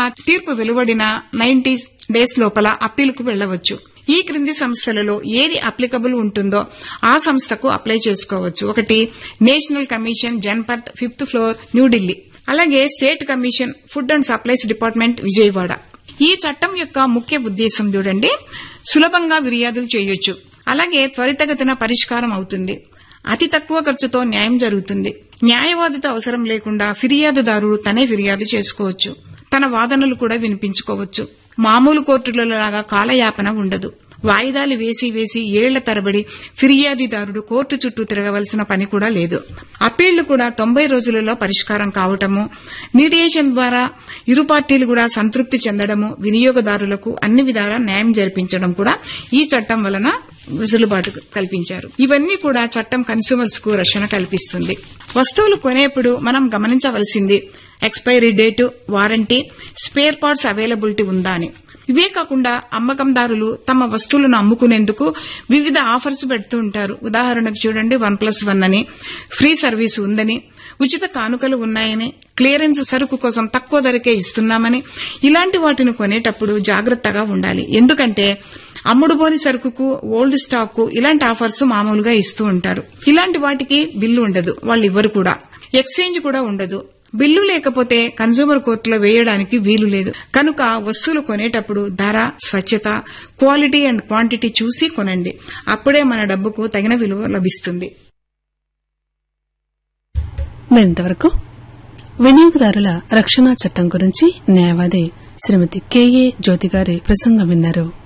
తీర్పు వెలువడిన ninety days లోపల అప్పీలుకు వెళ్లవచ్చు ఈ క్రింది సంస్థలలో ఏది అప్లికబుల్ ఉంటుందో ఆ సంస్థకు అప్లై చేసుకోవచ్చు ఒకటి national commission Janpath fifth floor New Delhi అలాగే state commission food and supplies department Vijayawada ఈ చట్టం యొక్క ముఖ్య ఉద్దేశం చూడండి సులభంగా ఫిర్యాదులు చేయొచ్చు అలాగే త్వరితగతిన పరిష్కారం అవుతుంది అతి తక్కువ ఖర్చుతో న్యాయం జరుగుతుంది న్యాయవాదితో అవసరం లేకుండా ఫిర్యాదుదారుడు తనే ఫిర్యాదు చేసుకోవచ్చు తన వాదనలు కూడా వినిపించుకోవచ్చు మామూలు కోర్టులలో లాగా కాలయాపన ఉండదు వాయిదాలు వేసి వేసి ఏళ్ల తరబడి ఫిర్యాదిదారుడు కోర్టు చుట్టూ తిరగవలసిన పని కూడా లేదు అప్పీళ్లు కూడా తొంభై రోజులలో పరిష్కారం కావటము మీడియేషన్ ద్వారా ఇరు పార్టీలు కూడా సంతృప్తి చెందడము వినియోగదారులకు అన్ని విధాలా న్యాయం జరిపించడం కూడా ఈ చట్టం వలన వెసులుబాటు కల్పించారు ఇవన్నీ కూడా చట్టం కన్స్యూమర్స్ కు రక్షణ కల్పిస్తుంది వస్తువులు కొనేప్పుడు మనం గమనించవలసింది expiry date warranty spare parts availability ఉందా అని ఇవే కాకుండా అమ్మకందారులు తమ వస్తువులను అమ్ముకునేందుకు వివిధ ఆఫర్స్ పెడుతూ ఉంటారు ఉదాహరణకు చూడండి వన్ ప్లస్ వన్ అని ఫ్రీ సర్వీస్ ఉందని ఉచిత కానుకలు ఉన్నాయని క్లియరెన్స్ సరుకు కోసం తక్కువ ధరకే ఇస్తున్నామని ఇలాంటి వాటిని కొనేటప్పుడు జాగ్రత్తగా ఉండాలి ఎందుకంటే అమ్ముడుపోని సరుకుకు ఓల్డ్ స్టాక్ ఇలాంటి ఆఫర్స్ మామూలుగా ఇస్తూ ఉంటారు ఇలాంటి వాటికి బిల్లు ఉండదు వాళ్ళు ఇవ్వరు కూడా ఎక్స్చేంజ్ కూడా ఉండదు బిల్లు లేకపోతే కన్సూమర్ కోర్టులో వేయడానికి వీలు లేదు కనుక వస్తువులు కొనేటప్పుడు ధర స్వచ్ఛత క్వాలిటీ అండ్ క్వాంటిటీ చూసి కొనండి అప్పుడే మన డబ్బుకు తగిన విలువ లభిస్తుంది మరింతవరకు వినియోగదారుల రక్షణ చట్టం గురించి న్యాయవాది శ్రీమతి కెఏ జ్యోతి గారి ప్రసంగం విన్నారు